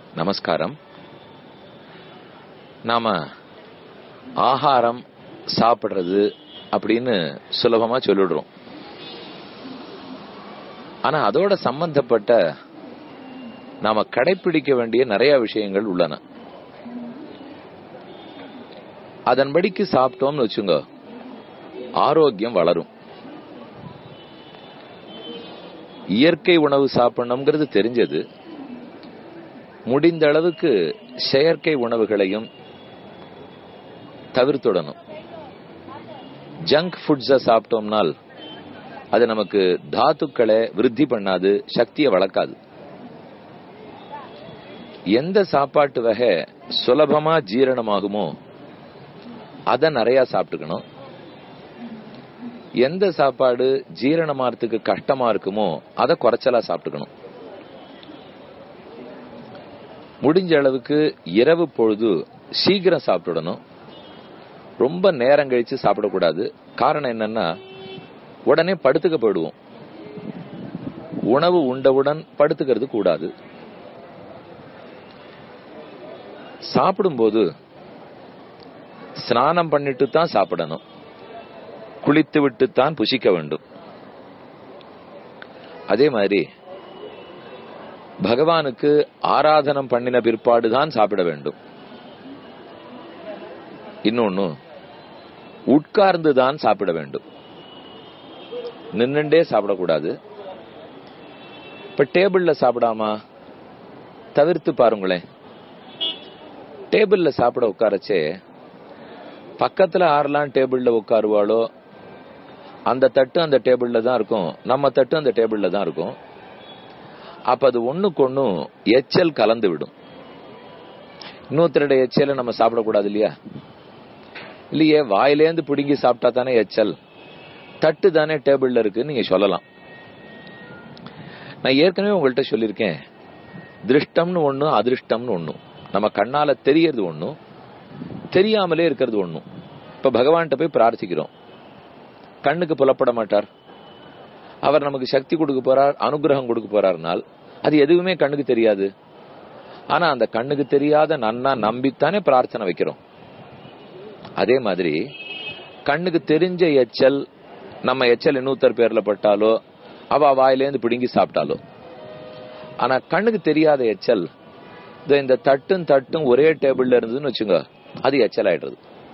நமஸ்காரம் நாம ஆகாரம் சாப்பிடுறது அப்படின்னு சுலபமா சொல்லிடுறோம் ஆனா அதோட சம்பந்தப்பட்ட நாம கடைபிடிக்க வேண்டிய நிறைய விஷயங்கள் உள்ளன அதன்படிக்கு சாப்பிட்டோம்னு வச்சுங்க ஆரோக்கியம் வளரும் இயற்கை உணவு சாப்பிடணுங்கிறது தெரிஞ்சது முடிந்த அளவுக்கு செயற்கை உணவுகளையும் தவிர்த்துடணும் ஜங்க் ஃபுட்ஸ சாப்பிட்டோம்னால் அது நமக்கு தாத்துக்களை விருத்தி பண்ணாது சக்தியை வளர்க்காது எந்த சாப்பாட்டு வகை சுலபமா ஜீரணமாகுமோ அதை நிறைய சாப்பிட்டுக்கணும் எந்த சாப்பாடு ஜீரணமாறதுக்கு கஷ்டமா இருக்குமோ அதை குறைச்சலா சாப்பிட்டுக்கணும் முடிஞ்ச அளவுக்கு இரவு பொழுது சீக்கிரம் சாப்பிட்டுடணும் ரொம்ப நேரம் கழிச்சு சாப்பிடக்கூடாது காரணம் என்னன்னா உடனே படுத்துக்க போயிடுவோம் உணவு உண்டவுடன் படுத்துக்கிறது கூடாது சாப்பிடும்போது ஸ்நானம் பண்ணிட்டு தான் சாப்பிடணும் குளித்து விட்டு தான் புசிக்க வேண்டும் அதே மாதிரி பகவானுக்கு ஆராதனம் பண்ணின பிற்பாடு தான் சாப்பிட வேண்டும் இன்னொன்னு உட்கார்ந்து தான் சாப்பிட வேண்டும் நின்னுண்டே சாப்பிடக்கூடாது இப்ப டேபிள்ல சாப்பிடாமா தவிர்த்து பாருங்களேன் டேபிள்ல சாப்பிட உட்காரச்சே பக்கத்துல ஆறலாம் டேபிள்ல உட்காருவாளோ அந்த தட்டு அந்த டேபிள்ல தான் இருக்கும் நம்ம தட்டு அந்த டேபிள்ல தான் இருக்கும் அப்ப அது ஒண்ணுக்கு ஒண்ணும் எச்சல் கலந்து விடும் இன்னொருத்தரோட எச்சல நம்ம சாப்பிடக்கூடாது இல்லையா இல்லையே வாயிலேந்து பிடுங்கி சாப்பிட்டா தானே எச்சல் தட்டு தானே டேபிள்ல இருக்கு நீங்க சொல்லலாம் நான் ஏற்கனவே உங்கள்கிட்ட சொல்லியிருக்கேன் திருஷ்டம்னு ஒண்ணு அதிருஷ்டம்னு ஒண்ணு நம்ம கண்ணால தெரியறது ஒண்ணும் தெரியாமலே இருக்கிறது ஒண்ணும் இப்ப பகவான்கிட்ட போய் பிரார்த்திக்கிறோம் கண்ணுக்கு புலப்பட மாட்டார் அவர் நமக்கு சக்தி கொடுக்க போறார் அனுகிரகம் கொடுக்க போறார்னால் அது எதுவுமே கண்ணுக்கு தெரியாது ஆனா அந்த கண்ணுக்கு தெரியாத நன்னா நம்பித்தானே பிரார்த்தனை வைக்கிறோம் அதே மாதிரி கண்ணுக்கு தெரிஞ்ச எச்சல் நம்ம எச்சல் இன்னொருத்தர் பேர்ல பட்டாலோ அவ வாயிலேந்து பிடுங்கி சாப்பிட்டாலோ ஆனா கண்ணுக்கு தெரியாத எச்சல் இந்த தட்டும் தட்டும் ஒரே டேபிள்ல இருந்ததுன்னு வச்சுங்க அது எச்சல் ஆயிடுறது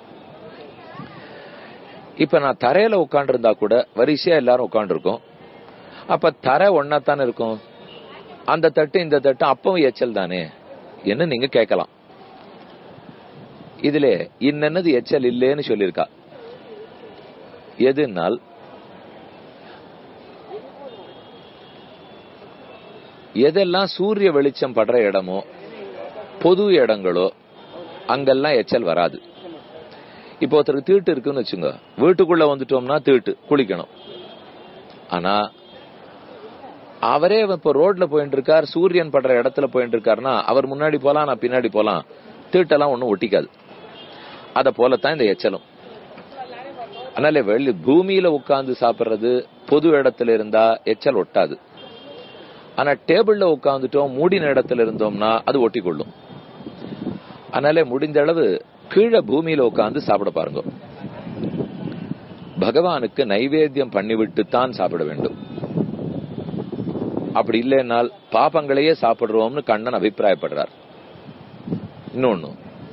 இப்ப நான் தரையில உட்காண்டிருந்தா கூட வரிசையா எல்லாரும் உட்காந்துருக்கோம் அப்ப தரை ஒன்னாத்தானே இருக்கும் அந்த தட்டு இந்த தட்டு அப்பவும் எச்சல் தானே என்ன நீங்க கேட்கலாம் இதுல இன்னது எச்சல் இல்லேன்னு சொல்லியிருக்கா எதுனால் எதெல்லாம் சூரிய வெளிச்சம் படுற இடமோ பொது இடங்களோ அங்கெல்லாம் எச்சல் வராது இப்போ ஒருத்தருக்கு தீட்டு இருக்குன்னு வச்சுங்க வீட்டுக்குள்ள வந்துட்டோம்னா தீட்டு குளிக்கணும் ஆனா அவரே இப்ப ரோட்ல போயிட்டு இருக்கார் சூரியன் படுற இடத்துல போயிட்டு இருக்காருன்னா அவர் முன்னாடி போலாம் நான் பின்னாடி போலாம் தீட்டெல்லாம் ஒண்ணும் ஒட்டிக்காது அத போலத்தான் இந்த எச்சலும் அதனால வெளி பூமியில உட்கார்ந்து சாப்பிடுறது பொது இடத்துல இருந்தா எச்சல் ஒட்டாது ஆனா டேபிள்ல உட்காந்துட்டோம் மூடின இடத்துல இருந்தோம்னா அது ஒட்டி கொள்ளும் அதனால முடிந்த அளவு கீழே பூமியில உட்காந்து சாப்பிட பாருங்க பகவானுக்கு நைவேத்தியம் பண்ணிவிட்டு தான் சாப்பிட வேண்டும் அப்படி இல்லைனால் பாப்பங்களையே சாப்பிடுறோம்னு கண்ணன் அபிப்பிராயப்படுறார் இன்னொன்னு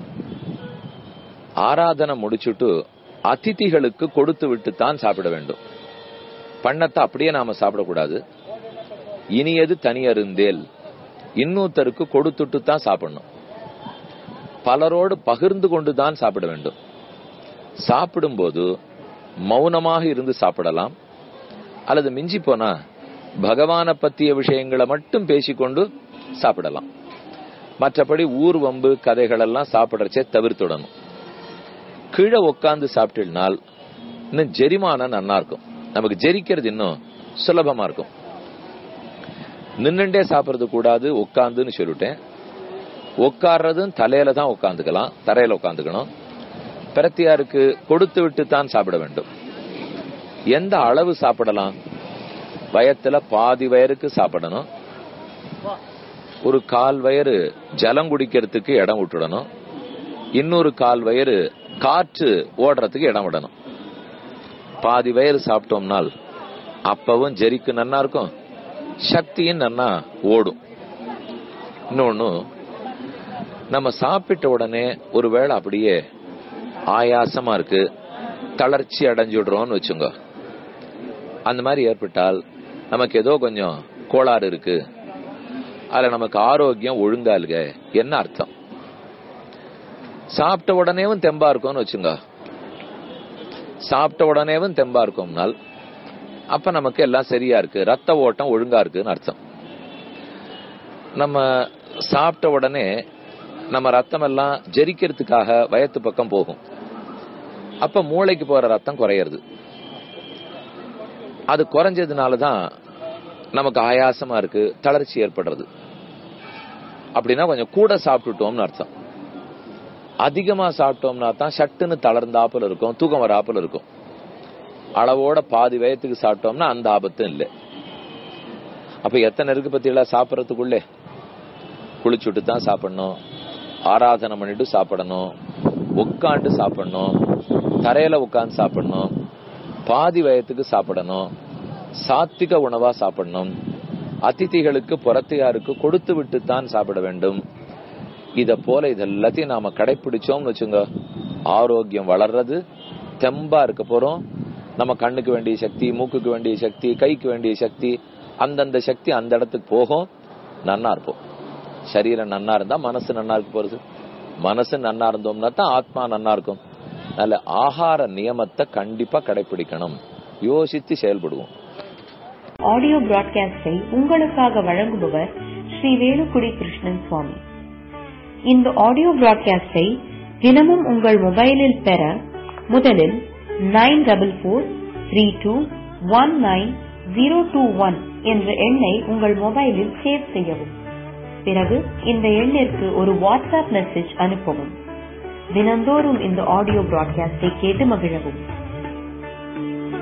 ஆராதனை முடிச்சுட்டு அதிதிகளுக்கு கொடுத்து விட்டு தான் சாப்பிட வேண்டும் பண்ணத்தை அப்படியே நாம சாப்பிடக்கூடாது இனியது தனியருந்தேல் இன்னொருத்தருக்கு கொடுத்துட்டு தான் சாப்பிடணும் பலரோடு பகிர்ந்து கொண்டு தான் சாப்பிட வேண்டும் சாப்பிடும்போது மௌனமாக இருந்து சாப்பிடலாம் அல்லது மிஞ்சி போனா பகவான பத்திய விஷயங்களை மட்டும் பேசிக்கொண்டு சாப்பிடலாம் மற்றபடி ஊர் வம்பு கதைகள் எல்லாம் சாப்பிடறச்சே தவிர்த்துடணும் கீழே உட்காந்து சாப்பிட்டினால் இன்னும் ஜெரிமானம் நன்னா இருக்கும் நமக்கு ஜெரிக்கிறது இன்னும் சுலபமா இருக்கும் நின்னுண்டே சாப்பிடுறது கூடாது உட்காந்துன்னு சொல்லிட்டேன் உட்கார்றதும் தலையில தான் உட்காந்துக்கலாம் தரையில உட்காந்துக்கணும் பிரத்தியாருக்கு கொடுத்து விட்டு தான் சாப்பிட வேண்டும் எந்த அளவு சாப்பிடலாம் வயத்துல பாதி வயருக்கு சாப்பிடணும் ஒரு கால் வயறு ஜலம் குடிக்கிறதுக்கு இடம் விட்டுடணும் இன்னொரு கால் வயறு காற்று ஓடுறதுக்கு இடம் விடணும் பாதி வயறு சாப்பிட்டோம்னால் அப்பவும் ஜெரிக்கு நன்னா இருக்கும் சக்தியும் நன்னா ஓடும் இன்னொன்னு நம்ம சாப்பிட்ட உடனே ஒருவேளை அப்படியே ஆயாசமா இருக்கு தளர்ச்சி அடைஞ்சுடுறோம்னு வச்சுங்க அந்த மாதிரி ஏற்பட்டால் நமக்கு ஏதோ கொஞ்சம் கோளாறு இருக்கு அதுல நமக்கு ஆரோக்கியம் ஒழுங்கா இல்ல என்ன அர்த்தம் சாப்பிட்ட உடனேவும் தெம்பா இருக்கும்னு வச்சுங்க சாப்பிட்ட உடனேவும் தெம்பா இருக்கும்னால் அப்ப நமக்கு எல்லாம் சரியா இருக்கு ரத்த ஓட்டம் ஒழுங்கா இருக்குன்னு அர்த்தம் நம்ம சாப்பிட்ட உடனே நம்ம ரத்தம் எல்லாம் ஜெரிக்கிறதுக்காக வயத்து பக்கம் போகும் அப்ப மூளைக்கு போற ரத்தம் குறையிறது அது குறைஞ்சதுனாலதான் நமக்கு ஆயாசமா இருக்கு தளர்ச்சி ஏற்படுறது அப்படின்னா கொஞ்சம் கூட சாப்பிட்டுட்டோம்னு அர்த்தம் அதிகமா சாப்பிட்டோம்னா தான் சட்டுன்னு தளர்ந்தாப்புல இருக்கும் தூக்கம் வராப்புல இருக்கும் அளவோட பாதி வயத்துக்கு சாப்பிட்டோம்னா அந்த ஆபத்தும் இல்லை அப்ப எத்தனை இருக்கு பத்தியெல்லாம் சாப்பிடறதுக்குள்ளே குளிச்சுட்டு தான் சாப்பிடணும் ஆராதனை பண்ணிட்டு சாப்பிடணும் உட்காந்து சாப்பிடணும் தரையில உட்காந்து சாப்பிடணும் பாதி வயத்துக்கு சாப்பிடணும் சாத்விக உணவா சாப்பிடணும் அதிதிகளுக்கு புறத்தையாருக்கு கொடுத்து விட்டு தான் சாப்பிட வேண்டும் இத போல இதெல்லாத்தையும் நாம கடைபிடிச்சோம்னு வச்சுங்க ஆரோக்கியம் வளர்றது தெம்பா இருக்க போறோம் நம்ம கண்ணுக்கு வேண்டிய சக்தி மூக்குக்கு வேண்டிய சக்தி கைக்கு வேண்டிய சக்தி அந்தந்த சக்தி அந்த இடத்துக்கு போகும் நன்னா இருப்போம் சரீரம் நன்னா இருந்தா மனசு நன்னா இருக்க போறது மனசு நன்னா இருந்தோம்னா தான் ஆத்மா நன்னா இருக்கும் நல்ல ஆகார நியமத்தை கண்டிப்பா கடைபிடிக்கணும் யோசித்து செயல்படுவோம் ஆடியோ பிராட்காஸ்டை உங்களுக்காக வழங்குபவர் ஸ்ரீ வேலுக்குடி கிருஷ்ணன் சுவாமி இந்த ஆடியோ பிராட்காஸ்டை தினமும் உங்கள் மொபைலில் பெற முதலில் nine double four three two one nine zero two one என்ற எண்ணை உங்கள் மொபைலில் சேவ் செய்யவும் பிறகு இந்த எண்ணிற்கு ஒரு வாட்ஸ்அப் மெசேஜ் அனுப்பவும் தினந்தோறும் இந்த ஆடியோ பிராட்காஸ்டை கேட்டு மகிழவும்